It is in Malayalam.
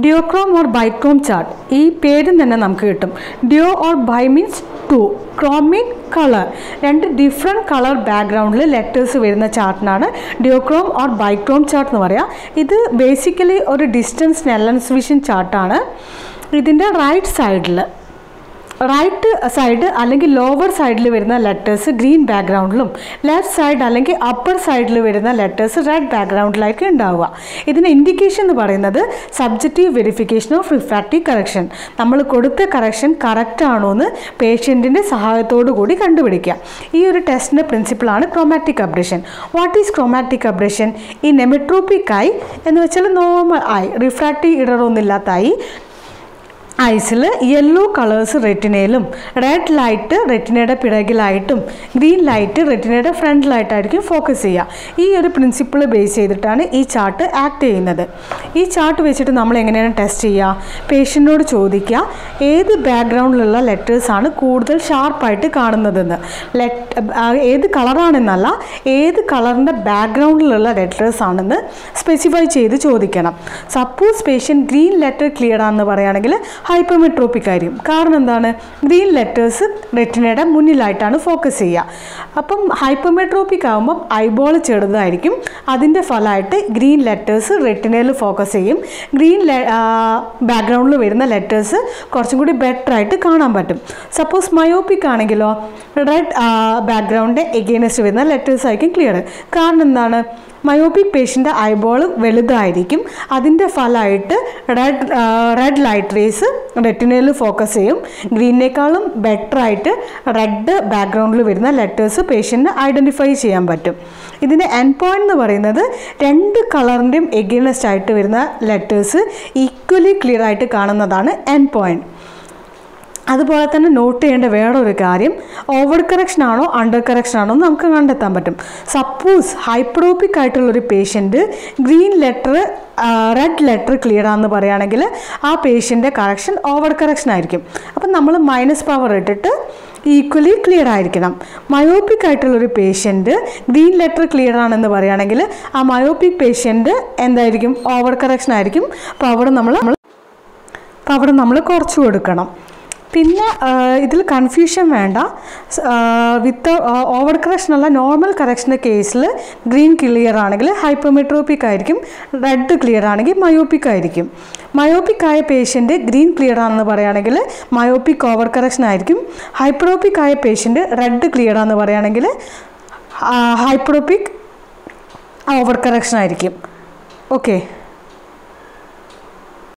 ഡിയോക്രോം ഓർ ബൈക്രോം ചാർട്ട് ഈ പേരും തന്നെ നമുക്ക് കിട്ടും duo or bi means two chrome mean colour രണ്ട് ഡിഫറെൻറ്റ് കളർ ബാക്ക്ഗ്രൗണ്ടിൽ ലെറ്റേഴ്സ് വരുന്ന ചാർട്ടിനാണ് ഡിയോക്രോം ഓർ ബൈക്രോം ചാർട്ട് എന്ന് പറയാം ഇത് ബേസിക്കലി ഒരു ഡിസ്റ്റൻസ് നെലൻസ് വിഷൻ ചാർട്ടാണ് ഇതിൻ്റെ റൈറ്റ് സൈഡിൽ റൈറ്റ് സൈഡ് അല്ലെങ്കിൽ ലോവർ സൈഡിൽ വരുന്ന ലെറ്റേഴ്സ് ഗ്രീൻ ബാക്ക്ഗ്രൗണ്ടിലും ലെഫ്റ്റ് സൈഡ് അല്ലെങ്കിൽ അപ്പർ സൈഡിൽ വരുന്ന ലെറ്റേഴ്സ് റെഡ് ബാക്ക്ഗ്രൗണ്ടിലായിരിക്കും ഉണ്ടാവുക ഇതിന് ഇൻഡിക്കേഷൻ എന്ന് പറയുന്നത് subjective verification of refractive correction നമ്മൾ കൊടുത്ത കറക്ഷൻ കറക്റ്റ് ആണോ എന്ന് പേഷ്യൻറ്റിൻ്റെ സഹായത്തോടു കൂടി കണ്ടുപിടിക്കുക ഈ ഒരു ടെസ്റ്റിൻ്റെ പ്രിൻസിപ്പിളാണ് chromatic aberration what is chromatic aberration ഈ നെമട്രോപ്പിക് ഐ എന്ന് വെച്ചാൽ നോർമൽ ഐ റിഫ്രാക്റ്റീവ് ഇടറൊന്നുമില്ലാത്ത ഐ ഐസിൽ യെല്ലോ കളേഴ്സ് റെറ്റിനയിലും റെഡ് ലൈറ്റ് റെറ്റിനയുടെ പിറകിലായിട്ടും ഗ്രീൻ ലൈറ്റ് റെറ്റിനയുടെ ഫ്രണ്ടിലായിട്ടായിരിക്കും ഫോക്കസ് ചെയ്യുക ഈ ഒരു പ്രിൻസിപ്പിൾ ബേസ് ചെയ്തിട്ടാണ് ഈ ചാർട്ട് ആക്ട് ചെയ്യുന്നത് ഈ ചാർട്ട് വെച്ചിട്ട് നമ്മൾ എങ്ങനെയാണ് ടെസ്റ്റ് ചെയ്യുക പേഷ്യൻറ്റിനോട് ചോദിക്കുക ഏത് ബാക്ക്ഗ്രൗണ്ടിലുള്ള ലെറ്റേഴ്സാണ് കൂടുതൽ ഷാർപ്പായിട്ട് കാണുന്നതെന്ന് ലെറ്റ് ഏത് കളറാണെന്നല്ല ഏത് കളറിൻ്റെ ബാക്ക്ഗ്രൗണ്ടിലുള്ള ലെറ്റേഴ്സ് ആണെന്ന് സ്പെസിഫൈ ചെയ്ത് ചോദിക്കണം suppose patient green letter clear ആണെന്ന് പറയുകയാണെങ്കിൽ ഹൈപ്പർമെട്രോപ്പിക് ആയിരിക്കും കാരണം എന്താണ് ഗ്രീൻ ലെറ്റേഴ്സ് റെറ്റിനയുടെ മുന്നിലായിട്ടാണ് ഫോക്കസ് ചെയ്യുക അപ്പം ഹൈപ്പർമെട്രോപ്പിക് ആകുമ്പം ഐബോൾ ചെറുതായിരിക്കും അതിൻ്റെ ഫലമായിട്ട് ഗ്രീൻ ലെറ്റേഴ്സ് റെറ്റിനയിൽ ഫോക്കസ് ചെയ്യും ഗ്രീൻ ബാക്ക്ഗ്രൗണ്ടിൽ വരുന്ന ലെറ്റേഴ്സ് കുറച്ചും കൂടി ബെറ്റർ ആയിട്ട് കാണാൻ പറ്റും സപ്പോസ് മയോപ്പിക് ആണെങ്കിലോ റെഡ് ബാക്ക്ഗ്രൗണ്ട് എഗെയിൻസ്റ്റ് വരുന്ന ലെറ്റേഴ്സ് ആയിരിക്കും ക്ലിയർ കാരണം എന്താണ് മയോപ്പിക് പേഷ്യൻ്റെ ഐബോൾ വലുതായിരിക്കും അതിൻ്റെ ഫലമായിട്ട് റെഡ് റെഡ് ലൈറ്റ് റേസ് റെറ്റിനയിൽ ഫോക്കസ് ചെയ്യും ഗ്രീനേക്കാളും ബെറ്റർ ആയിട്ട് റെഡ് ബാക്ക്ഗ്രൗണ്ടിൽ വരുന്ന ലെറ്റേഴ്സ് പേഷ്യൻറ്റിന് ഐഡൻറ്റിഫൈ ചെയ്യാൻ പറ്റും ഇതിൻ്റെ എൻ പോയിന്റ് എന്ന് പറയുന്നത് രണ്ട് കളറിൻ്റെയും എഗെയിൻസ്റ്റ് ആയിട്ട് വരുന്ന ലെറ്റേഴ്സ് ഈക്വലി ക്ലിയർ ആയിട്ട് കാണുന്നതാണ് എൻ പോയിന്റ് അതുപോലെ തന്നെ നോട്ട് ചെയ്യേണ്ട വേറൊരു കാര്യം ഓവർ കറക്ഷൻ ആണോ അണ്ടർ കറക്ഷൻ ആണോ എന്ന് നമുക്ക് കണ്ടെത്താൻ പറ്റും സപ്പോസ് ഹൈപ്രോപ്പിക് ആയിട്ടുള്ളൊരു patient green letter red letter clear ആണെന്ന് പറയുകയാണെങ്കിൽ ആ പേഷ്യൻ്റെ കറക്ഷൻ ഓവർ കറക്ഷൻ ആയിരിക്കും അപ്പം നമ്മൾ മൈനസ് പവർ ഇട്ടിട്ട് ഈക്വലി ക്ലിയർ ആയിരിക്കണം മയോപ്പിക് ആയിട്ടുള്ളൊരു പേഷ്യൻറ്റ് ഗ്രീൻ ലെറ്റർ ക്ലിയർ ആണെന്ന് പറയുകയാണെങ്കിൽ ആ മയോപ്പിക് പേഷ്യൻറ്റ് എന്തായിരിക്കും ഓവർ കറക്ഷൻ ആയിരിക്കും അപ്പോൾ അവിടെ നമ്മൾ അപ്പോൾ അവിടെ നമ്മൾ കുറച്ച് കൊടുക്കണം പിന്നെ ഇതിൽ കൺഫ്യൂഷൻ വേണ്ട വിത്ത് ഓവർ കറക്ഷൻ അല്ല നോർമൽ കറക്ഷൻ്റെ കേസിൽ ഗ്രീൻ ക്ലിയർ ആണെങ്കിൽ ഹൈപ്പർമെട്രോപ്പിക് ആയിരിക്കും റെഡ് ക്ലിയർ ആണെങ്കിൽ മയോപ്പിക് ആയിരിക്കും മയോപ്പിക് ആയ പേഷ്യൻ്റ് ഗ്രീൻ ക്ലിയർ ആണെന്ന് പറയുകയാണെങ്കിൽ മയോപ്പിക് ഓവർ കറക്ഷൻ ആയിരിക്കും ഹൈപ്രോപ്പിക് ആയ പേഷ്യൻ്റ് റെഡ് ക്ലിയർ ആണെന്ന് പറയുകയാണെങ്കിൽ ഹൈപ്രോപ്പിക് ഓവർ കറക്ഷൻ ആയിരിക്കും ഓക്കെ